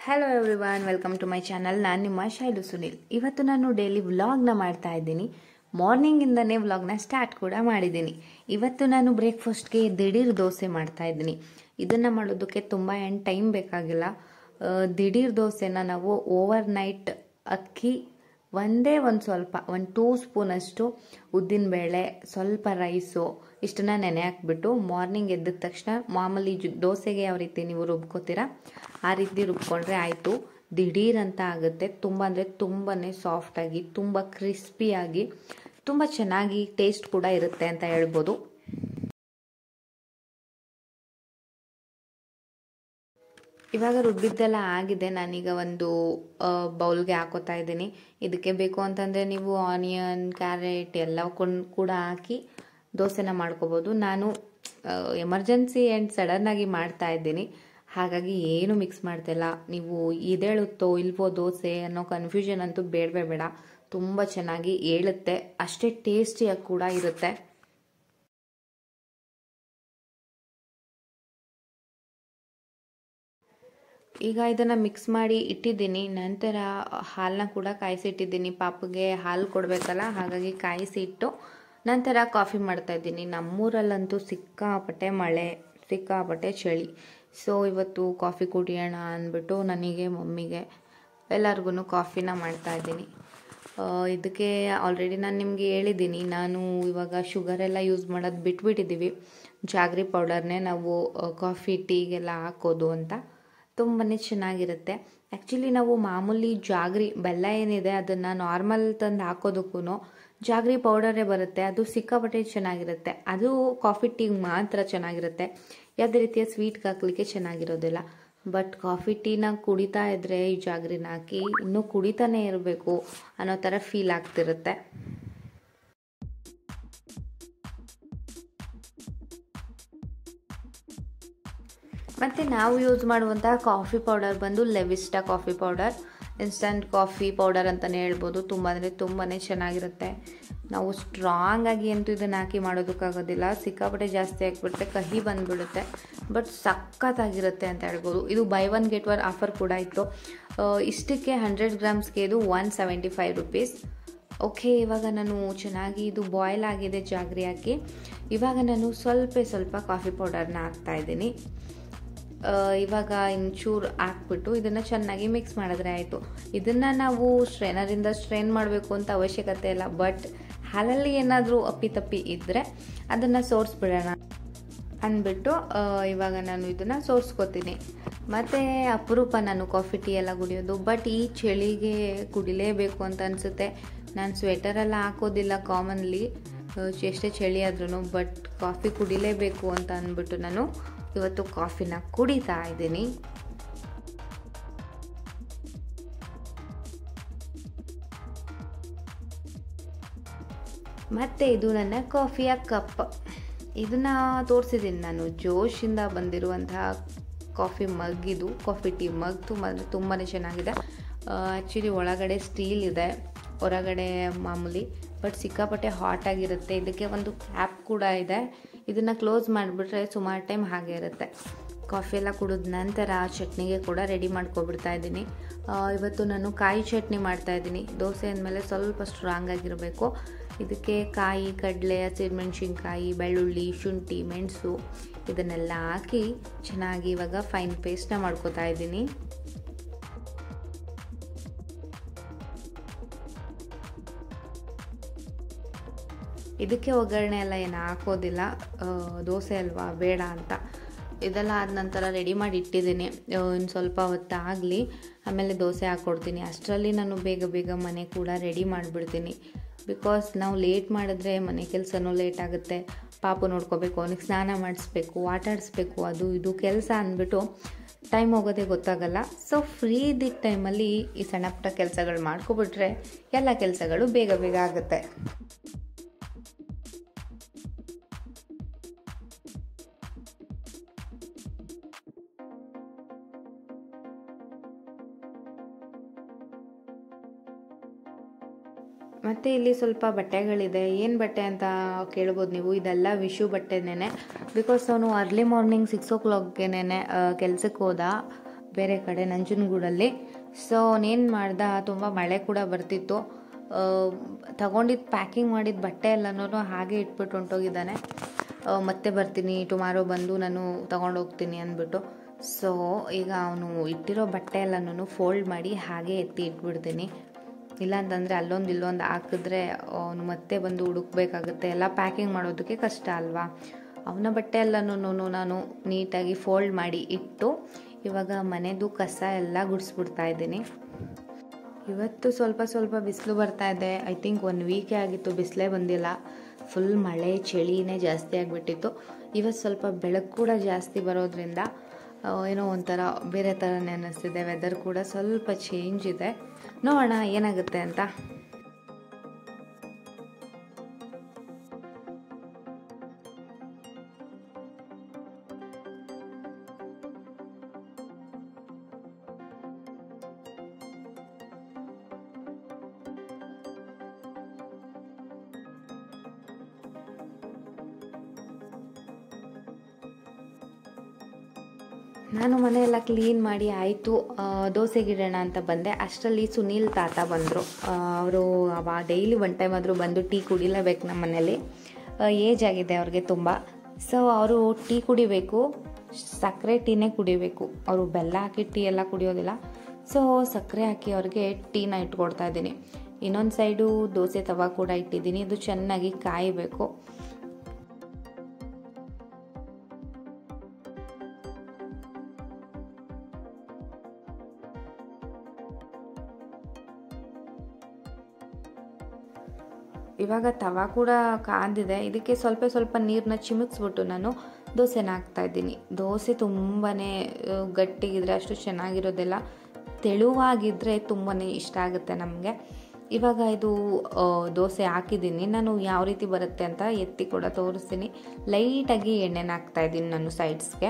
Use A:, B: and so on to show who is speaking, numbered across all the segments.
A: hello everyone welcome to my channel ನಾನು ನಿಮ್ಮ ಶೈಲು ಸುನಿಲ್ ಇವತ್ತು ನಾನು ಡೈಲಿ ವ್ಲಾಗ್ನ ಮಾಡ್ತಾ ಇದ್ದೀನಿ ಮಾರ್ನಿಂಗಿಂದನೇ ವ್ಲಾಗ್ನ ಸ್ಟಾರ್ಟ್ ಕೂಡ ಮಾಡಿದ್ದೀನಿ ಇವತ್ತು ನಾನು ಬ್ರೇಕ್ಫಾಸ್ಟ್ಗೆ ದಿಢೀರ್ ದೋಸೆ ಮಾಡ್ತಾ ಇದ್ದೀನಿ ಇದನ್ನು ಮಾಡೋದಕ್ಕೆ ತುಂಬ ಏನು ಟೈಮ್ ಬೇಕಾಗಿಲ್ಲ ಆ, ದಿಢೀರ್ ದೋಸೆನ ನಾವು ಓವರ್ ನೈಟ್ ಅಕ್ಕಿ ಒಂದೇ ಒಂದು ಸ್ವಲ್ಪ ಒಂದು ಟೂ ಸ್ಪೂನಷ್ಟು ಉದ್ದಿನಬೇಳೆ ಸ್ವಲ್ಪ ರೈಸು ಇಷ್ಟನ್ನ ನೆನೆ ಹಾಕ್ಬಿಟ್ಟು ಮಾರ್ನಿಂಗ್ ಎದ್ದ ತಕ್ಷಣ ಮಾಮೂಲಿ ಜು ದೋಸೆಗೆ ಯಾವ ರೀತಿ ನೀವು ರುಬ್ಕೋತೀರಾ ಆ ರೀತಿ ರುಬ್ಕೊಂಡ್ರೆ ಆಯಿತು ದಿಢೀರ್ ಅಂತ ಆಗುತ್ತೆ ತುಂಬ ಅಂದರೆ ತುಂಬಾ ಸಾಫ್ಟಾಗಿ ತುಂಬ ಕ್ರಿಸ್ಪಿಯಾಗಿ ತುಂಬ ಚೆನ್ನಾಗಿ ಟೇಸ್ಟ್ ಕೂಡ ಇರುತ್ತೆ ಅಂತ ಹೇಳ್ಬೋದು ಇವಾಗ ರುಬ್ಬಿದ್ದೆಲ್ಲ ಆಗಿದೆ ನಾನೀಗ ಒಂದು ಬೌಲ್ಗೆ ಹಾಕೋತಾ ಇದ್ದೀನಿ ಇದಕ್ಕೆ ಬೇಕು ಅಂತಂದರೆ ನೀವು ಆನಿಯನ್ ಕ್ಯಾರೆಟ್ ಎಲ್ಲ ಕೊಂಡು ಕೂಡ ಹಾಕಿ ದೋಸೆನ ಮಾಡ್ಕೋಬೋದು ನಾನು ಎಮರ್ಜೆನ್ಸಿ ಆ್ಯಂಡ್ ಸಡನ್ನಾಗಿ ಮಾಡ್ತಾ ಇದ್ದೀನಿ ಹಾಗಾಗಿ ಏನು ಮಿಕ್ಸ್ ಮಾಡ್ತಿಲ್ಲ ನೀವು ಇದೇಳುತ್ತೋ ಇಲ್ವೋ ದೋಸೆ ಅನ್ನೋ ಕನ್ಫ್ಯೂಷನ್ ಅಂತೂ ಬೇಡವೇ ಬೇಡ ತುಂಬ ಚೆನ್ನಾಗಿ ಏಳುತ್ತೆ ಅಷ್ಟೇ ಟೇಸ್ಟಿಯಾಗಿ ಕೂಡ ಇರುತ್ತೆ ಈಗ ಇದನ್ನು ಮಿಕ್ಸ್ ಮಾಡಿ ಇಟ್ಟಿದ್ದೀನಿ ನಂತರ ಹಾಲನ್ನ ಕೂಡ ಕಾಯಿಸಿ ಇಟ್ಟಿದ್ದೀನಿ ಪಾಪಗೆ ಹಾಲು ಕೊಡಬೇಕಲ್ಲ ಹಾಗಾಗಿ ಕಾಯಿಸಿ ಇಟ್ಟು ನಂತರ ಕಾಫಿ ಮಾಡ್ತಾ ಇದ್ದೀನಿ ನಮ್ಮೂರಲ್ಲಂತೂ ಸಿಕ್ಕಾಪಟ್ಟೆ ಮಳೆ ಸಿಕ್ಕಾಪಟ್ಟೆ ಚಳಿ ಸೊ ಇವತ್ತು ಕಾಫಿ ಕುಡಿಯೋಣ ಅಂದ್ಬಿಟ್ಟು ನನಗೆ ಮಮ್ಮಿಗೆ ಎಲ್ಲರಿಗೂ ಕಾಫಿನ ಮಾಡ್ತಾ ಇದ್ದೀನಿ ಇದಕ್ಕೆ ಆಲ್ರೆಡಿ ನಾನು ನಿಮಗೆ ಹೇಳಿದ್ದೀನಿ ನಾನು ಇವಾಗ ಶುಗರೆಲ್ಲ ಯೂಸ್ ಮಾಡೋದು ಬಿಟ್ಬಿಟ್ಟಿದ್ದೀವಿ ಜಾಗ್ರಿ ಪೌಡರ್ನೇ ನಾವು ಕಾಫಿ ಟೀಗೆಲ್ಲ ಹಾಕೋದು ಅಂತ ತುಂಬಾ ಚೆನ್ನಾಗಿರುತ್ತೆ ಆ್ಯಕ್ಚುಲಿ ನಾವು ಮಾಮೂಲಿ ಜಾಗ್ರಿ ಬೆಲ್ಲ ಏನಿದೆ ಅದನ್ನು ನಾರ್ಮಲ್ ತಂದು ಹಾಕೋದಕ್ಕೂ ಜಾಗ್ರಿ ಪೌಡರೇ ಬರುತ್ತೆ ಅದು ಸಿಕ್ಕಾಪಟ್ಟೆ ಚೆನ್ನಾಗಿರುತ್ತೆ ಅದು ಕಾಫಿ ಟೀಗೆ ಮಾತ್ರ ಚೆನ್ನಾಗಿರುತ್ತೆ ಯಾವುದೇ ರೀತಿಯ ಸ್ವೀಟ್ಗೆ ಹಾಕ್ಲಿಕ್ಕೆ ಚೆನ್ನಾಗಿರೋದಿಲ್ಲ ಬಟ್ ಕಾಫಿ ಟೀನ ಕುಡಿತಾ ಇದ್ದರೆ ಈ ಜಾಗ್ರಿನ ಹಾಕಿ ಇನ್ನೂ ಕುಡಿತಾನೆ ಇರಬೇಕು ಅನ್ನೋ ಥರ ಫೀಲ್ ಆಗ್ತಿರುತ್ತೆ ಮತ್ತು ನಾವು ಯೂಸ್ ಮಾಡುವಂತಹ ಕಾಫಿ ಪೌಡರ್ ಬಂದು Levista coffee powder instant coffee powder ಅಂತಲೇ ಹೇಳ್ಬೋದು ತುಂಬ ಅಂದರೆ ತುಂಬಾ ಚೆನ್ನಾಗಿರುತ್ತೆ ನಾವು ಸ್ಟ್ರಾಂಗ್ ಆಗಿ ಅಂತೂ ಇದನ್ನು ಹಾಕಿ ಮಾಡೋದಕ್ಕಾಗೋದಿಲ್ಲ ಸಿಕ್ಕಾಪಟ್ಟೆ ಜಾಸ್ತಿ ಹಾಕ್ಬಿಡುತ್ತೆ ಕಹಿ ಬಂದುಬಿಡುತ್ತೆ ಬಟ್ ಸಖತ್ತಾಗಿರುತ್ತೆ ಅಂತ ಹೇಳ್ಬೋದು ಇದು buy one get one offer ಕೂಡ ಇತ್ತು ಇಷ್ಟಕ್ಕೆ ಹಂಡ್ರೆಡ್ ಗ್ರಾಮ್ಸ್ಗೆ ಇದು one seventy five rupees okay ಇವಾಗ ನಾನು ಚೆನ್ನಾಗಿ ಇದು ಬಾಯ್ಲ್ ಆಗಿದೆ ಜಾಗ್ರಿ ಹಾಕಿ ಇವಾಗ ನಾನು ಸ್ವಲ್ಪ ಸ್ವಲ್ಪ ಕಾಫಿ ಪೌಡರ್ನ ಹಾಕ್ತಾಯಿದ್ದೀನಿ ಇವಾಗ ಇಂಚೂರು ಹಾಕ್ಬಿಟ್ಟು ಇದನ್ನು ಚೆನ್ನಾಗಿ ಮಿಕ್ಸ್ ಮಾಡಿದ್ರೆ ಆಯಿತು ಇದನ್ನು ನಾವು ಸ್ಟ್ರೈನರಿಂದ ಸ್ಟ್ರೈನ್ ಮಾಡಬೇಕು ಅಂತ ಅವಶ್ಯಕತೆ ಇಲ್ಲ ಬಟ್ ಹಾಲಲ್ಲಿ ಏನಾದರೂ ಅಪ್ಪಿತಪ್ಪಿ ಇದ್ದರೆ ಅದನ್ನು ಸೋರಿಸ್ಬಿಡೋಣ ಅಂದ್ಬಿಟ್ಟು ಇವಾಗ ನಾನು ಇದನ್ನು ಸೋರಿಸ್ಕೋತೀನಿ ಮತ್ತು ಅಪರೂಪ ನಾನು ಕಾಫಿ ಟೀ ಎಲ್ಲ ಕುಡಿಯೋದು ಬಟ್ ಈ ಚಳಿಗೆ ಕುಡಿಲೇಬೇಕು ಅಂತ ಅನಿಸುತ್ತೆ ನಾನು ಸ್ವೆಟರೆಲ್ಲ ಹಾಕೋದಿಲ್ಲ ಕಾಮನ್ಲಿ ಎಷ್ಟೇ ಚಳಿ ಆದ್ರೂ ಬಟ್ ಕಾಫಿ ಕುಡಿಲೇಬೇಕು ಅಂತ ಅಂದ್ಬಿಟ್ಟು ನಾನು ಇವತ್ತು ಕಾಫಿನ ಕುಡಿತಾ ಇದ್ದೀನಿ ಮತ್ತು ಇದು ನನ್ನ ಕಾಫಿಯ ಕಪ್ ಇದನ್ನು ತೋರಿಸಿದ್ದೀನಿ ನಾನು ಜೋಶಿಂದ ಬಂದಿರುವಂತಹ ಕಾಫಿ ಮಗ್ ಇದು ಕಾಫಿ ಟೀ ಮಗ್ ತುಂಬ ಅಂದರೆ ತುಂಬಾ ಚೆನ್ನಾಗಿದೆ ಆ್ಯಕ್ಚುಲಿ ಒಳಗಡೆ ಸ್ಟೀಲ್ ಇದೆ ಹೊರಗಡೆ ಮಾಮೂಲಿ ಬಟ್ ಸಿಕ್ಕಾಪಟ್ಟೆ ಹಾಟ್ ಆಗಿರುತ್ತೆ ಇದಕ್ಕೆ ಒಂದು ಕ್ಯಾಪ್ ಕೂಡ ಇದೆ ಇದನ್ನು ಕ್ಲೋಸ್ ಮಾಡಿಬಿಟ್ರೆ ಸುಮಾರು ಟೈಮ್ ಹಾಗೆ ಇರುತ್ತೆ ಕಾಫಿ ಎಲ್ಲ ಕುಡಿದ ನಂತರ ಚಟ್ನಿಗೆ ಕೂಡ ರೆಡಿ ಮಾಡ್ಕೊಬಿಡ್ತಾ ಇದ್ದೀನಿ ಇವತ್ತು ನಾನು ಕಾಯಿ ಚಟ್ನಿ ಮಾಡ್ತಾ ಇದ್ದೀನಿ ದೋಸೆ ಅಂದಮೇಲೆ ಸ್ವಲ್ಪ ಸ್ಟ್ರಾಂಗ್ ಆಗಿರಬೇಕು ಇದಕ್ಕೆ ಕಾಯಿ ಕಡಲೆ ಹಸಿಮೆಣ್ಸಿನ್ಕಾಯಿ ಬೆಳ್ಳುಳ್ಳಿ ಶುಂಠಿ ಮೆಣಸು ಇದನ್ನೆಲ್ಲ ಹಾಕಿ ಚೆನ್ನಾಗಿ ಇವಾಗ ಫೈನ್ ಪೇಸ್ಟ್ನ ಮಾಡ್ಕೋತಾ ಇದ್ದೀನಿ ಇದಕ್ಕೆ ಒಗ್ಗರಣೆ ಎಲ್ಲ ಏನು ಹಾಕೋದಿಲ್ಲ ದೋಸೆ ಅಲ್ವಾ ಬೇಡ ಅಂತ ಇದೆಲ್ಲ ಆದ ನಂತರ ರೆಡಿ ಮಾಡಿ ಇಟ್ಟಿದ್ದೀನಿ ಇನ್ನು ಸ್ವಲ್ಪ ಹೊತ್ತಾಗಲಿ ಆಮೇಲೆ ದೋಸೆ ಹಾಕ್ಕೊಡ್ತೀನಿ ಅಷ್ಟರಲ್ಲಿ ನಾನು ಬೇಗ ಬೇಗ ಮನೆ ಕೂಡ ರೆಡಿ ಮಾಡಿಬಿಡ್ತೀನಿ ಬಿಕಾಸ್ ನಾವು ಲೇಟ್ ಮಾಡಿದ್ರೆ ಮನೆ ಕೆಲಸನೂ ಲೇಟ್ ಆಗುತ್ತೆ ಪಾಪು ನೋಡ್ಕೋಬೇಕು ಅವನಿಗೆ ಸ್ನಾನ ಮಾಡಿಸ್ಬೇಕು ಆಟ ಆಡಿಸ್ಬೇಕು ಅದು ಇದು ಕೆಲಸ ಅಂದ್ಬಿಟ್ಟು ಟೈಮ್ ಹೋಗೋದೇ ಗೊತ್ತಾಗಲ್ಲ ಸೊ ಫ್ರೀ ಇದ್ದಿದ್ದ ಟೈಮಲ್ಲಿ ಈ ಸಣ್ಣ ಪುಟ್ಟ ಕೆಲಸಗಳು ಮಾಡ್ಕೊಬಿಟ್ರೆ ಎಲ್ಲ ಕೆಲಸಗಳು ಬೇಗ ಬೇಗ ಆಗುತ್ತೆ ಮತ್ತು ಇಲ್ಲಿ ಸ್ವಲ್ಪ ಬಟ್ಟೆಗಳಿದೆ ಏನು ಬಟ್ಟೆ ಅಂತ ಕೇಳ್ಬೋದು ನೀವು ಇದೆಲ್ಲ ವಿಶು ಬಟ್ಟೆನೇ ಬಿಕಾಸ್ ಅವನು ಅರ್ಲಿ ಮಾರ್ನಿಂಗ್ ಸಿಕ್ಸ್ ಓ ಕ್ಲಾಕ್ಗೆನೇ ಕೆಲ್ಸಕ್ಕೆ ಹೋದ ಬೇರೆ ಕಡೆ ನಂಜನಗೂಡಲ್ಲಿ ಸೊ ನೇನು ಮಾಡ್ದ ತುಂಬ ಮಳೆ ಕೂಡ ಬರ್ತಿತ್ತು ತಗೊಂಡಿದ್ದು ಪ್ಯಾಕಿಂಗ್ ಮಾಡಿದ ಬಟ್ಟೆ ಎಲ್ಲನೂ ಹಾಗೆ ಇಟ್ಬಿಟ್ಟು ಹೊಂಟೋಗಿದ್ದಾನೆ ಆ, ಮತ್ತೆ ಬರ್ತೀನಿ ಟುಮಾರೋ ಬಂದು ನಾನು ತಗೊಂಡು ಹೋಗ್ತೀನಿ ಅಂದ್ಬಿಟ್ಟು ಸೊ ಈಗ ಅವನು ಇಟ್ಟಿರೋ ಬಟ್ಟೆ ಎಲ್ಲನೂ ಫೋಲ್ಡ್ ಮಾಡಿ ಹಾಗೆ ಎತ್ತಿ ಇಟ್ಬಿಡ್ತೀನಿ ಇಲ್ಲಾಂತಂದರೆ ಅಲ್ಲೊಂದು ಇಲ್ಲೊಂದು ಹಾಕಿದ್ರೆ ಅವನು ಮತ್ತೆ ಬಂದು ಹುಡುಕ್ಬೇಕಾಗುತ್ತೆ ಎಲ್ಲ ಪ್ಯಾಕಿಂಗ್ ಮಾಡೋದಕ್ಕೆ ಕಷ್ಟ ಅಲ್ವಾ ಅವನ ಬಟ್ಟೆ ಎಲ್ಲನೂ ನಾನು ನೀಟಾಗಿ ಫೋಲ್ಡ್ ಮಾಡಿ ಇಟ್ಟು ಇವಾಗ ಮನೆದು ಕಸ ಎಲ್ಲ ಗುಡಿಸ್ಬಿಡ್ತಾ ಇದ್ದೀನಿ ಇವತ್ತು ಸ್ವಲ್ಪ ಸ್ವಲ್ಪ ಬಿಸಿಲು ಬರ್ತಾ ಇದೆ ಐ ಥಿಂಕ್ ಒನ್ ವೀಕೇ ಆಗಿತ್ತು ಬಿಸಿಲೇ ಬಂದಿಲ್ಲ ಫುಲ್ ಮಳೆ ಚಳಿನೇ ಜಾಸ್ತಿ ಆಗಿಬಿಟ್ಟಿತ್ತು ಇವತ್ತು ಸ್ವಲ್ಪ ಬೆಳಕು ಕೂಡ ಜಾಸ್ತಿ ಬರೋದ್ರಿಂದ ಆ, ಏನೋ ಒಂಥರ ಬೇರೆ ಥರನೇ ಅನ್ನಿಸ್ತಿದೆ ವೆದರ್ ಕೂಡ ಸ್ವಲ್ಪ ಚೇಂಜ್ ಇದೆ ನೋಡೋಣ ಏನಾಗುತ್ತೆ ಅಂತ ನಾನು ಮನೆಯೆಲ್ಲ ಕ್ಲೀನ್ ಮಾಡಿ ಆಯಿತು ದೋಸೆಗಿಡೋಣ ಅಂತ ಬಂದೆ ಅಷ್ಟರಲ್ಲಿ ಸುನೀಲ್ ತಾತ ಬಂದರು ಅವರು ಅವ ಡೈಲಿ ಒನ್ ಟೈಮ್ ಆದರೂ ಬಂದು ಟೀ ಕುಡಿಲೇಬೇಕು ನಮ್ಮ ಮನೇಲಿ ಏಜ್ ಆಗಿದೆ ಅವ್ರಿಗೆ ತುಂಬ ಸೊ ಅವರು ಟೀ ಕುಡಿಬೇಕು ಸಕ್ಕರೆ ಟೀನೇ ಕುಡಿಬೇಕು ಅವರು ಬೆಲ್ಲ ಹಾಕಿ ಟೀ ಎಲ್ಲ ಕುಡಿಯೋದಿಲ್ಲ ಸೊ ಸಕ್ಕರೆ ಹಾಕಿ ಅವ್ರಿಗೆ ಟೀನ ಇಟ್ಕೊಡ್ತಾ ಇದ್ದೀನಿ ಇನ್ನೊಂದು ಸೈಡು ದೋಸೆ ತವ ಕೂಡ ಇಟ್ಟಿದ್ದೀನಿ ಇದು ಚೆನ್ನಾಗಿ ಕಾಯಬೇಕು ಇವಾಗ ತವ ಕೂಡ ಕಾದಿದೆ ಇದಕ್ಕೆ ಸ್ವಲ್ಪ ಸ್ವಲ್ಪ ನೀರನ್ನ ಚಿಮುಕ್ಸ್ಬಿಟ್ಟು ನಾನು ದೋಸೆನ ಹಾಕ್ತಾ ಇದ್ದೀನಿ ದೋಸೆ ತುಂಬಾ ಗಟ್ಟಿಗಿದ್ರೆ ಅಷ್ಟು ಚೆನ್ನಾಗಿರೋದಿಲ್ಲ ತೆಳುವಾಗಿದ್ದರೆ ತುಂಬಾ ಇಷ್ಟ ಆಗುತ್ತೆ ನಮಗೆ ಇವಾಗ ಇದು ಆ, ದೋಸೆ ಹಾಕಿದ್ದೀನಿ ನಾನು ಯಾವ ರೀತಿ ಬರುತ್ತೆ ಅಂತ ಎತ್ತಿ ಕೂಡ ತೋರಿಸ್ತೀನಿ ಲೈಟಾಗಿ ಎಣ್ಣೆನ ಹಾಕ್ತಾ ಇದ್ದೀನಿ ನಾನು ಸೈಡ್ಸ್ಗೆ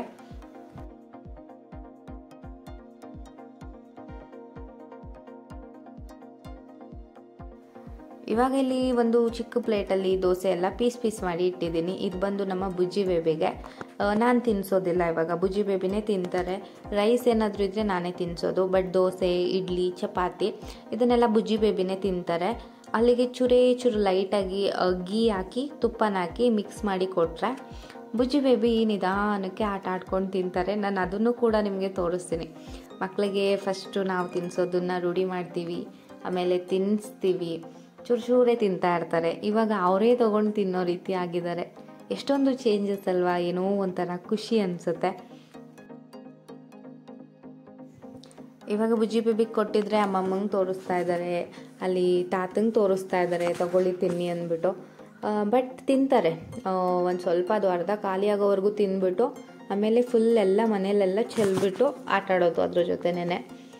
A: ಇವಾಗ ಇಲ್ಲಿ ಒಂದು ಚಿಕ್ಕ ಪ್ಲೇಟಲ್ಲಿ ದೋಸೆ ಎಲ್ಲ ಪೀಸ್ ಪೀಸ್ ಮಾಡಿ ಇಟ್ಟಿದ್ದೀನಿ ಇದು ಬಂದು ನಮ್ಮ ಬುಜ್ಜಿ ಬೇಬಿಗೆ ನಾನು ತಿನ್ನಿಸೋದಿಲ್ಲ ಇವಾಗ ಬುಜ್ಜಿ ಬೇಬಿನೇ ತಿಂತಾರೆ ರೈಸ್ ಏನಾದರೂ ಇದ್ದರೆ ನಾನೇ ತಿನ್ನಿಸೋದು ಬಟ್ ದೋಸೆ ಇಡ್ಲಿ ಚಪಾತಿ ಇದನ್ನೆಲ್ಲ ಬುಜ್ಜಿ ಬೇಬಿನೇ ತಿಂತಾರೆ ಅಲ್ಲಿಗೆ ಚೂರೇ ಚೂರು ಲೈಟಾಗಿ ಗೀ ಹಾಕಿ ತುಪ್ಪನ ಹಾಕಿ ಮಿಕ್ಸ್ ಮಾಡಿ ಕೊಟ್ಟರೆ ಬುಜ್ಜಿ ಬೇಬಿ ನಿಧಾನಕ್ಕೆ ಆಟ ಆಡ್ಕೊಂಡು ತಿಂತಾರೆ ನಾನು ಅದನ್ನು ಕೂಡ ನಿಮಗೆ ತೋರಿಸ್ತೀನಿ ಮಕ್ಕಳಿಗೆ ಫಸ್ಟು ನಾವು ತಿನ್ನಿಸೋದನ್ನ ರೂಢಿ ಮಾಡ್ತೀವಿ ಆಮೇಲೆ ತಿನ್ನಿಸ್ತೀವಿ ಚೂರು ಚೂರೇ ತಿಂತಾ ಇರ್ತಾರೆ ಇವಾಗ ಅವರೇ ತೊಗೊಂಡು ತಿನ್ನೋ ರೀತಿ ಆಗಿದ್ದಾರೆ ಎಷ್ಟೊಂದು ಚೇಂಜಸ್ ಅಲ್ವಾ ಏನೋ ಒಂಥರ ಖುಷಿ ಅನಿಸುತ್ತೆ ಇವಾಗ ಬುಜ್ಜಿ ಬೇಬಿಗೆ ಕೊಟ್ಟಿದ್ರೆ ಅಮ್ಮಮ್ಮಂಗೆ ತೋರಿಸ್ತಾ ಇದ್ದಾರೆ ಅಲ್ಲಿ ತಾತಂಗೆ ತೋರಿಸ್ತಾ ಇದ್ದಾರೆ ತಗೊಳ್ಳಿ ತಿನ್ನಿ ಅಂದ್ಬಿಟ್ಟು ಬಟ್ ತಿಂತಾರೆ ಒಂದು ಸ್ವಲ್ಪ ಅದು ಅರ್ಧ ಖಾಲಿ ಆಗೋವರೆಗೂ ತಿಂದ್ಬಿಟ್ಟು ಆಮೇಲೆ ಫುಲ್ ಎಲ್ಲ ಮನೇಲೆಲ್ಲ ಚೆಲ್ಬಿಟ್ಟು ಆಟ ಆಡೋದು ಅದ್ರ ಜೊತೆನೇ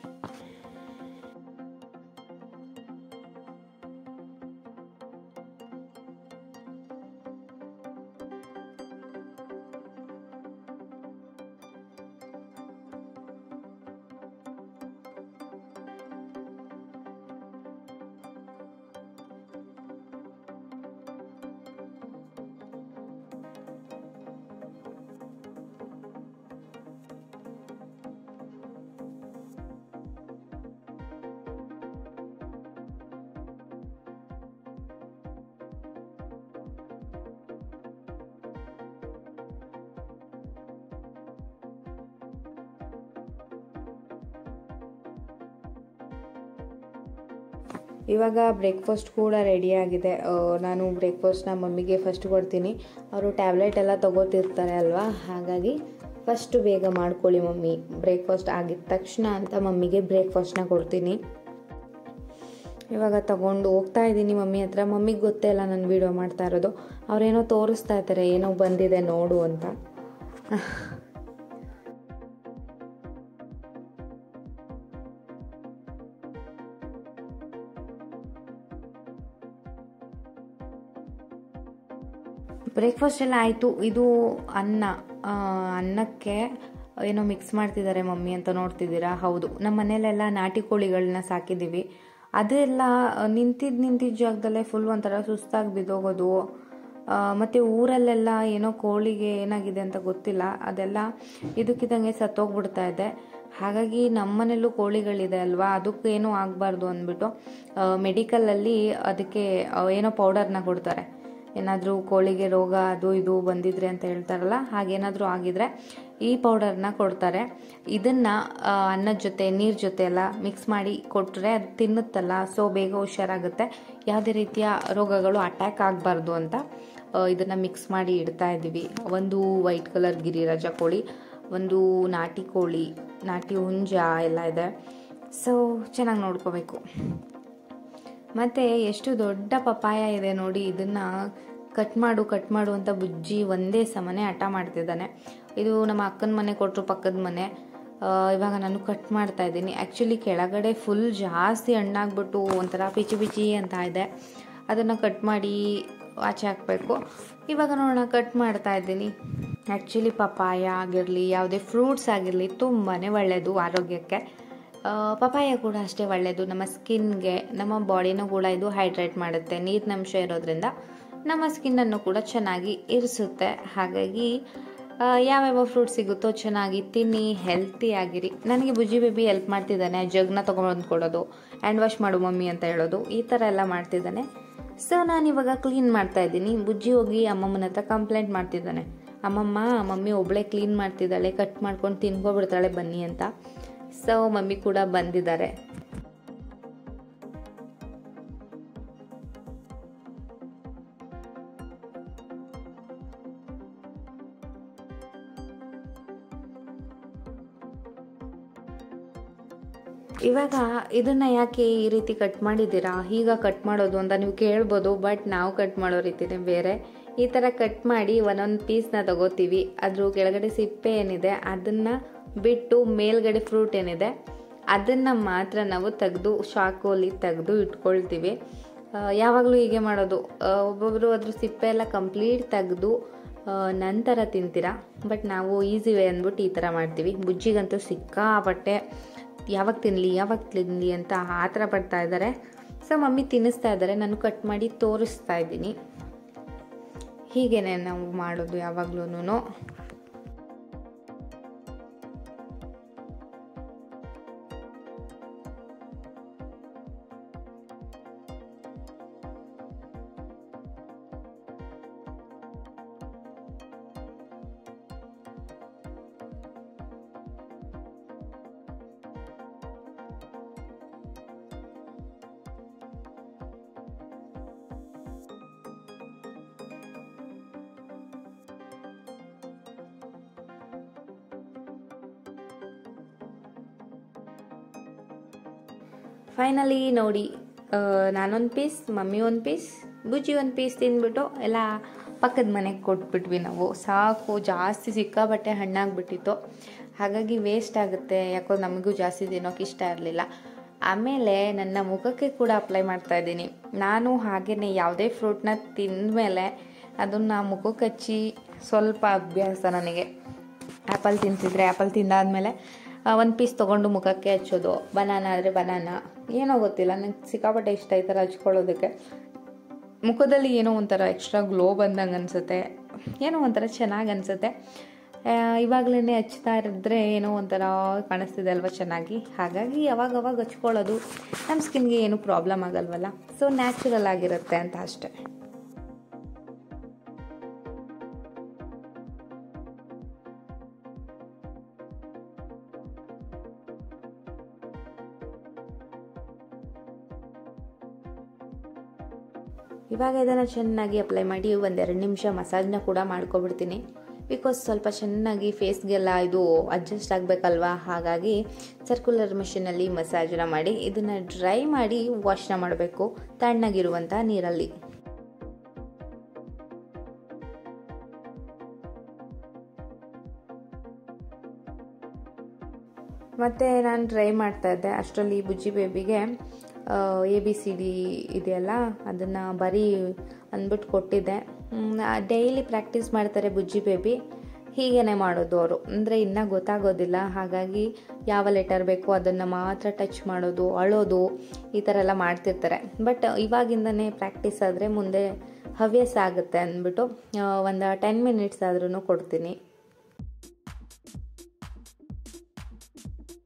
A: ಇವಾಗ ಬ್ರೇಕ್ಫಾಸ್ಟ್ ಕೂಡ ರೆಡಿ ಆಗಿದೆ ಆ, ನಾನು ಬ್ರೇಕ್ಫಾಸ್ಟ್ನ ಮಮ್ಮಿಗೆ ಫಸ್ಟ್ ಕೊಡ್ತೀನಿ ಅವರು ಟ್ಯಾಬ್ಲೆಟ್ ಎಲ್ಲ ತಗೋತಿರ್ತಾರೆ ಅಲ್ವಾ ಹಾಗಾಗಿ ಫಸ್ಟ್ ಬೇಗ ಮಾಡ್ಕೊಳ್ಳಿ ಮಮ್ಮಿ ಬ್ರೇಕ್ಫಾಸ್ಟ್ ಆಗಿದ ತಕ್ಷಣ ಅಂತ ಮಮ್ಮಿಗೆ ಬ್ರೇಕ್ಫಾಸ್ಟ್ನ ಕೊಡ್ತೀನಿ ಇವಾಗ ತಗೊಂಡು ಹೋಗ್ತಾ ಇದ್ದೀನಿ ಮಮ್ಮಿ ಹತ್ರ ಮಮ್ಮಿಗೆ ಗೊತ್ತೇ ಇಲ್ಲ ನಾನು ವೀಡಿಯೋ ಮಾಡ್ತಾ ಇರೋದು ಅವ್ರೇನೋ ತೋರಿಸ್ತಾ ಇರ್ತಾರೆ ಏನೋ ಬಂದಿದೆ ನೋಡು ಅಂತ ಬ್ರೇಕ್ಫಾಸ್ಟ್ ಎಲ್ಲ ಆಯಿತು ಇದು ಅನ್ನ ಆ, ಅನ್ನಕ್ಕೆ ಏನೋ ಮಿಕ್ಸ್ ಮಾಡ್ತಿದ್ದಾರೆ ಮಮ್ಮಿ ಅಂತ ನೋಡ್ತಿದ್ದೀರಾ ಹೌದು ನಮ್ಮ ಮನೇಲೆಲ್ಲ ನಾಟಿ ಕೋಳಿಗಳನ್ನ ಸಾಕಿದ್ದೀವಿ ಅದೆಲ್ಲ ನಿಂತಿದ್ದ ನಿಂತಿದ್ದ ಜಾಗದಲ್ಲೇ ಫುಲ್ ಒಂಥರ ಸುಸ್ತಾಗಿ ಬಿದ್ದೋಗೋದು ಆ, ಮತ್ತೆ ಊರಲ್ಲೆಲ್ಲ ಏನೋ ಕೋಳಿಗೆ ಏನಾಗಿದೆ ಅಂತ ಗೊತ್ತಿಲ್ಲ ಅದೆಲ್ಲ ಇದಕ್ಕಿದ್ದಂಗೆ ಸತ್ತೋಗ್ಬಿಡ್ತಾ ಇದೆ ಹಾಗಾಗಿ ನಮ್ಮನೇಲೂ ಕೋಳಿಗಳಿದೆ ಅಲ್ವಾ ಅದಕ್ಕೇನೂ ಆಗಬಾರ್ದು ಅಂದ್ಬಿಟ್ಟು ಮೆಡಿಕಲಲ್ಲಿ ಅದಕ್ಕೆ ಆ, ಏನೋ ಪೌಡರ್ನ ಕೊಡ್ತಾರೆ ಏನಾದರೂ ಕೋಳಿಗೆ ರೋಗ ಅದು ಇದು ಬಂದಿದ್ರೆ ಅಂತ ಹೇಳ್ತಾರಲ್ಲ ಹಾಗೇನಾದರೂ ಆಗಿದ್ರೆ ಈ ಪೌಡರ್ನ ಕೊಡ್ತಾರೆ ಇದನ್ನು ಅನ್ನದ ಜೊತೆ ನೀರು ಜೊತೆ ಎಲ್ಲ ಮಿಕ್ಸ್ ಮಾಡಿ ಕೊಟ್ಟರೆ ಅದು ತಿನ್ನುತ್ತಲ್ಲ ಸೊ ಬೇಗ ಹುಷಾರಾಗುತ್ತೆ ಯಾವುದೇ ರೀತಿಯ ರೋಗಗಳು ಅಟ್ಯಾಕ್ ಆಗಬಾರ್ದು ಅಂತ ಇದನ್ನು ಮಿಕ್ಸ್ ಮಾಡಿ ಇಡ್ತಾ ಇದ್ದೀವಿ ಒಂದು ವೈಟ್ ಕಲರ್ ಗಿರಿರಾಜ ಕೋಳಿ ಒಂದು ನಾಟಿ ಕೋಳಿ ನಾಟಿ ಹುಂಜ ಎಲ್ಲ ಇದೆ ಸೊ ಚೆನ್ನಾಗಿ ನೋಡ್ಕೋಬೇಕು ಮತ್ತು ಎಷ್ಟು ದೊಡ್ಡ ಪಪಾಯ ಇದೆ ನೋಡಿ ಇದನ್ನು ಕಟ್ ಮಾಡು ಕಟ್ ಮಾಡು ಅಂತ ಬುಜ್ಜಿ ಒಂದೇ ಸಮನೆ ಹಠ ಮಾಡ್ತಿದ್ದಾನೆ ಇದು ನಮ್ಮ ಅಕ್ಕನ ಮನೆ ಕೊಟ್ಟರು ಪಕ್ಕದ ಮನೆ ಆ, ಇವಾಗ ನಾನು ಕಟ್ ಮಾಡ್ತಾ ಇದ್ದೀನಿ ಆ್ಯಕ್ಚುಲಿ ಕೆಳಗಡೆ ಫುಲ್ ಜಾಸ್ತಿ ಹಣ್ಣಾಗ್ಬಿಟ್ಟು ಒಂಥರ ಪಿಚಿ ಪಿಚಿ ಅಂತ ಇದೆ ಅದನ್ನು ಕಟ್ ಮಾಡಿ ಆಚೆ ಹಾಕಬೇಕು ಇವಾಗ ನೋಡೋಣ ಕಟ್ ಮಾಡ್ತಾ ಇದ್ದೀನಿ ಆ್ಯಕ್ಚುಲಿ ಪಪಾಯ ಆಗಿರಲಿ ಯಾವುದೇ ಫ್ರೂಟ್ಸ್ ಆಗಿರಲಿ ತುಂಬಾ ಒಳ್ಳೆಯದು ಆರೋಗ್ಯಕ್ಕೆ ಆ, ಪಪಾಯ ಕೂಡ ಅಷ್ಟೇ ಒಳ್ಳೆಯದು ನಮ್ಮ ಸ್ಕಿನ್ಗೆ ನಮ್ಮ ಬಾಡಿನೂ ಕೂಡ ಇದು ಹೈಡ್ರೇಟ್ ಮಾಡುತ್ತೆ ನೀರಿನಂಶ ಇರೋದ್ರಿಂದ ನಮ್ಮ ಸ್ಕಿನ್ನನ್ನು ಕೂಡ ಚೆನ್ನಾಗಿ ಇರಿಸುತ್ತೆ ಹಾಗಾಗಿ ಆ, ಯಾವ್ಯಾವ ಫ್ರೂಟ್ ಸಿಗುತ್ತೋ ಚೆನ್ನಾಗಿ ತಿನ್ನಿ ಹೆಲ್ತಿ ಆಗಿರಿ ನನಗೆ ಬುಜ್ಜಿ ಬೇಬಿ ಹೆಲ್ಪ್ ಮಾಡ್ತಿದ್ದಾನೆ ಜಗ್ನ ತೊಗೊಂಡು ಕೊಡೋದು ಹ್ಯಾಂಡ್ ವಾಶ್ ಮಾಡು ಮಮ್ಮಿ ಅಂತ ಹೇಳೋದು ಈ ಥರ ಎಲ್ಲ ಮಾಡ್ತಿದ್ದಾನೆ ಸೊ ನಾನು ಇವಾಗ ಕ್ಲೀನ್ ಮಾಡ್ತಾ ಇದ್ದೀನಿ ಬುಜ್ಜಿ ಹೋಗಿ ಅಮ್ಮಮ್ಮನ ಹತ್ರ ಕಂಪ್ಲೇಂಟ್ ಮಾಡ್ತಿದ್ದಾನೆ ಅಮ್ಮಮ್ಮ ಮಮ್ಮಿ ಒಬ್ಳೆ ಕ್ಲೀನ್ ಮಾಡ್ತಿದ್ದಾಳೆ ಕಟ್ ಮಾಡ್ಕೊಂಡು ತಿನ್ಕೊಬಿಡ್ತಾಳೆ ಬನ್ನಿ ಅಂತ ಸೊ ಮಮ್ಮಿ ಕೂಡ ಬಂದಿದ್ದಾರೆ ಇವಾಗ ಇದನ್ನ ಯಾಕೆ ಈ ರೀತಿ ಕಟ್ ಮಾಡಿದ್ದೀರಾ ಈಗ ಕಟ್ ಮಾಡೋದು ಅಂತ ನೀವು ಕೇಳ್ಬೋದು ಬಟ್ ನಾವು ಕಟ್ ಮಾಡೋ ರೀತಿನೇ ಬೇರೆ ಈ ಥರ ಕಟ್ ಮಾಡಿ ಒಂದೊಂದು ಪೀಸ್ನ ತಗೋತೀವಿ ಅದ್ರ ಕೆಳಗಡೆ ಸಿಪ್ಪೆ ಏನಿದೆ ಅದನ್ನು ಬಿಟ್ಟು ಮೇಲ್ಗಡೆ ಫ್ರೂಟ್ ಏನಿದೆ ಅದನ್ನು ಮಾತ್ರ ನಾವು ತೆಗೆದು ಶಾಕೋಲಿ ತೆಗೆದು ಇಟ್ಕೊಳ್ತೀವಿ ಆ, ಯಾವಾಗಲೂ ಹೀಗೆ ಮಾಡೋದು ಆ, ಒಬ್ಬೊಬ್ಬರು ಅದ್ರ ಸಿಪ್ಪೆ ಎಲ್ಲ ಕಂಪ್ಲೀಟ್ ತೆಗೆದು ನಂತರ ತಿಂತೀರಾ ಬಟ್ ನಾವು ಈಸಿ ವೇ ಅಂದ್ಬಿಟ್ಟು ಈ ಥರ ಮಾಡ್ತೀವಿ ಬುಜ್ಜಿಗಂತೂ ಸಿಕ್ಕಾಪಟ್ಟೆ ಯಾವಾಗ ತಿನ್ನಲಿ ಯಾವಾಗ ತಿನ್ನಲಿ ಅಂತ ಆ ಥರ ಪಡ್ತಾ ಇದ್ದಾರೆ ಸೊ ಮಮ್ಮಿ ತಿನ್ನಿಸ್ತಾ ಇದ್ದಾರೆ ನಾನು ಕಟ್ ಮಾಡಿ ತೋರಿಸ್ತಾ ಇದ್ದೀನಿ ಹೀಗೇನೆ ನಾವು ಮಾಡೋದು ಯಾವಾಗ್ಲೂ ಫೈನಲಿ ನೋಡಿ ಆ, ನಾನೊಂದು ಪೀಸ್ ಮಮ್ಮಿ ಒಂದು ಪೀಸ್ ಬುಜ್ಜಿ ಒಂದು ಪೀಸ್ ತಿಂದ್ಬಿಟ್ಟು ಎಲ್ಲ ಪಕ್ಕದ ಮನೆಗೆ ಕೊಟ್ಬಿಟ್ವಿ ನಾವು ಸಾಕು ಜಾಸ್ತಿ ಸಿಕ್ಕಾಬಟ್ಟೆ ಹಣ್ಣಾಗ್ಬಿಟ್ಟಿತ್ತು ಹಾಗಾಗಿ ವೇಸ್ಟ್ ಆಗುತ್ತೆ ಯಾಕೋ ನಮಗೂ ಜಾಸ್ತಿ ತಿನ್ನೋಕೆ ಇಷ್ಟ ಇರಲಿಲ್ಲ ಆಮೇಲೆ ನನ್ನ ಮುಖಕ್ಕೆ ಕೂಡ ಅಪ್ಲೈ ಮಾಡ್ತಾ ಇದ್ದೀನಿ ನಾನು ಹಾಗೆಯೇ ಯಾವುದೇ ಫ್ರೂಟ್ನ ತಿಂದಮೇಲೆ ಅದನ್ನು ಮುಖಕ್ಕೆ ಹಚ್ಚಿ ಸ್ವಲ್ಪ ಅಭ್ಯಾಸ ನನಗೆ ಆ್ಯಪಲ್ ತಿಂತಿದ್ರೆ ಆ್ಯಪಲ್ ತಿಂದಾದ್ಮೇಲೆ ಒಂದು ಪೀಸ್ ತೊಗೊಂಡು ಮುಖಕ್ಕೆ ಹಚ್ಚೋದು ಬನಾನ ಆದರೆ ಬನಾನ ಏನೋ ಗೊತ್ತಿಲ್ಲ ನಂಗೆ ಸಿಕ್ಕಾಪಟ್ಟೆ ಇಷ್ಟ ಈ ಥರ ಹಚ್ಕೊಳ್ಳೋದಕ್ಕೆ ಮುಖದಲ್ಲಿ ಏನೋ ಒಂಥರ ಎಕ್ಸ್ಟ್ರಾ ಗ್ಲೋ ಬಂದಂಗೆ ಅನಿಸುತ್ತೆ ಏನೋ ಒಂಥರ ಚೆನ್ನಾಗಿ ಅನಿಸುತ್ತೆ ಇವಾಗಲೇ ಹಚ್ತಾ ಇರಿದ್ರೆ ಏನೋ ಒಂಥರ ಕಾಣಿಸ್ತಿದೆ ಅಲ್ವಾ ಚೆನ್ನಾಗಿ ಹಾಗಾಗಿ ಅವಾಗ ಅವಾಗ ಹಚ್ಕೊಳ್ಳೋದು ನಮ್ಮ ಸ್ಕಿನ್ಗೆ ಏನೂ ಪ್ರಾಬ್ಲಮ್ ಆಗಲ್ವಲ್ಲ ಸೊ ನ್ಯಾಚುರಲ್ ಆಗಿರುತ್ತೆ ಅಂತ ಅಷ್ಟೆ ಇವಾಗ ಇದನ್ನು ಚೆನ್ನಾಗಿ ಅಪ್ಲೈ ಮಾಡಿ ಒಂದೆರಡು ನಿಮಿಷ ಮಸಾಜ್ನ ಕೂಡ ಮಾಡ್ಕೊಬಿಡ್ತೀನಿ ಬಿಕಾಸ್ ಸ್ವಲ್ಪ ಚೆನ್ನಾಗಿ ಫೇಸ್ಗೆಲ್ಲ ಇದು ಅಡ್ಜಸ್ಟ್ ಆಗಬೇಕಲ್ವಾ ಹಾಗಾಗಿ ಸರ್ಕ್ಯುಲರ್ ಮಿಷಿನಲ್ಲಿ ಮಸಾಜನ್ನ ಮಾಡಿ ಇದನ್ನು ಡ್ರೈ ಮಾಡಿ ವಾಶ್ನ ಮಾಡಬೇಕು ತಣ್ಣಗಿರುವಂಥ ನೀರಲ್ಲಿ ಮತ್ತು ನಾನು ಟ್ರೈ ಮಾಡ್ತಾ ಇದ್ದೆ ಅಷ್ಟರಲ್ಲಿ ಬುಜ್ಜಿ ಬೇಬಿಗೆ ಎ ಬಿ ಸಿ ಡಿ ಇದೆಯಲ್ಲ ಅದನ್ನು ಬರೀ ಅಂದ್ಬಿಟ್ಟು ಕೊಟ್ಟಿದ್ದೆ ಡೈಲಿ ಪ್ರಾಕ್ಟೀಸ್ ಮಾಡ್ತಾರೆ ಬುಜ್ಜಿ ಬೇಬಿ ಹೀಗೇ ಮಾಡೋದು ಅವರು ಅಂದರೆ ಇನ್ನೂ ಗೊತ್ತಾಗೋದಿಲ್ಲ ಹಾಗಾಗಿ ಯಾವ ಲೆಟರ್ ಬೇಕೋ ಅದನ್ನು ಮಾತ್ರ ಟಚ್ ಮಾಡೋದು ಅಳೋದು ಈ ಥರ ಎಲ್ಲ ಮಾಡ್ತಿರ್ತಾರೆ ಬಟ್ ಇವಾಗಿಂದನೇ ಪ್ರಾಕ್ಟೀಸ್ ಆದರೆ ಮುಂದೆ ಹವ್ಯಾಸ ಆಗುತ್ತೆ ಅಂದ್ಬಿಟ್ಟು ಒಂದು ಟೆನ್ ಮಿನಿಟ್ಸ್ ಆದ್ರೂ ಕೊಡ್ತೀನಿ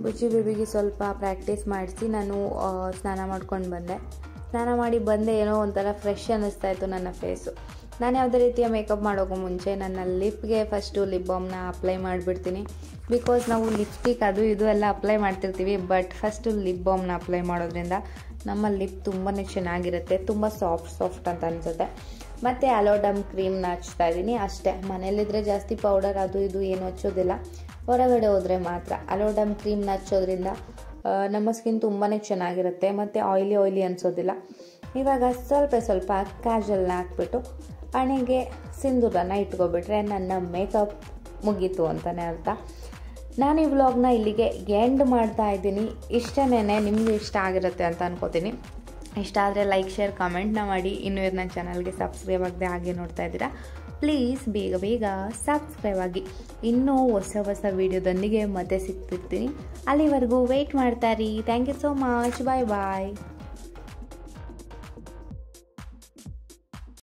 A: ಬುಚ್ಚಿ ಬೇಬಿಗೆ ಸ್ವಲ್ಪ ಪ್ರಾಕ್ಟೀಸ್ ಮಾಡಿಸಿ ನಾನು ಆ, ಸ್ನಾನ ಮಾಡ್ಕೊಂಡು ಬಂದೆ ಸ್ನಾನ ಮಾಡಿ ಬಂದೆ ಏನೋ ಒಂಥರ ಫ್ರೆಶ್ ಅನ್ನಿಸ್ತಾ ಇತ್ತು ನನ್ನ ಫೇಸು ನಾನು ಯಾವುದೇ ರೀತಿಯ ಮೇಕಪ್ ಮಾಡೋಕ್ಕೂ ಮುಂಚೆ ನನ್ನ ಲಿಪ್ಗೆ ಫಸ್ಟು ಲಿಪ್ ಬಾಮ್ನ ಅಪ್ಲೈ ಮಾಡಿಬಿಡ್ತೀನಿ ಬಿಕಾಸ್ ನಾವು ಲಿಪ್ಸ್ಟಿಕ್ ಅದು ಇದು ಎಲ್ಲ ಅಪ್ಲೈ ಮಾಡ್ತಿರ್ತೀವಿ ಬಟ್ ಫಸ್ಟು ಲಿಪ್ ಬಾಮ್ನ ಅಪ್ಲೈ ಮಾಡೋದ್ರಿಂದ ನಮ್ಮ ಲಿಪ್ ತುಂಬಾ ಚೆನ್ನಾಗಿರುತ್ತೆ ತುಂಬ ಸಾಫ್ಟ್ ಸಾಫ್ಟ್ ಅಂತ ಅನಿಸುತ್ತೆ ಮತ್ತು ಅಲೋಡಮ್ ಕ್ರೀಮ್ನ ಹಚ್ತಾ ಇದ್ದೀನಿ ಅಷ್ಟೇ ಮನೇಲಿದ್ರೆ ಜಾಸ್ತಿ ಪೌಡರ್ ಅದು ಇದು ಏನು ಹಚ್ಚೋದಿಲ್ಲ ಹೊರಗಡೆ ಹೋದರೆ ಮಾತ್ರ ಅಲೋಡಮ್ ಕ್ರೀಮ್ನ ಹಚ್ಚೋದ್ರಿಂದ ಆ, ನಮ್ಮ ಸ್ಕಿನ್ ತುಂಬಾ ಚೆನ್ನಾಗಿರುತ್ತೆ ಮತ್ತು ಆಯ್ಲಿ ಆಯ್ಲಿ ಅನಿಸೋದಿಲ್ಲ ಇವಾಗ ಸ್ವಲ್ಪ ಸ್ವಲ್ಪ ಕ್ಯಾಜಲ್ನ ಹಾಕ್ಬಿಟ್ಟು ಹಣೆಗೆ ಸಿಂಧೂರನ ಇಟ್ಕೊಬಿಟ್ರೆ ನನ್ನ ಮೇಕಪ್ ಮುಗೀತು ಅಂತಲೇ ಅರ್ಥ ನಾನು ಈ ವ್ಲಾಗ್ನ ಇಲ್ಲಿಗೆ ಎಂಡ್ ಮಾಡ್ತಾ ಇದ್ದೀನಿ ಇಷ್ಟನೇ ನಿಮಗೂ ಇಷ್ಟ ಆಗಿರುತ್ತೆ ಅಂತ ಅನ್ಕೋತೀನಿ ಇಷ್ಟ ಆದರೆ ಲೈಕ್ ಶೇರ್ ಕಮೆಂಟ್ನ ಮಾಡಿ ಇನ್ನೂ ಇವ್ರು ನನ್ನ ಚಾನಲ್ಗೆ ಸಬ್ಸ್ಕ್ರೈಬ್ ಆಗದೆ ಹಾಗೆ ನೋಡ್ತಾ ಇದ್ದೀರಾ ಪ್ಲೀಸ್ ಬೇಗ ಬೇಗ ಸಬ್ಸ್ಕ್ರೈಬ್ ಆಗಿ ಇನ್ನೂ ಹೊಸ ಹೊಸ ವೀಡಿಯೋದೊಂದಿಗೆ ಮತ್ತೆ ಸಿಗ್ತಿರ್ತೀನಿ ಅಲ್ಲಿವರೆಗೂ ವೆಯ್ಟ್ ಮಾಡ್ತಾ ರೀ thank you so much bye bye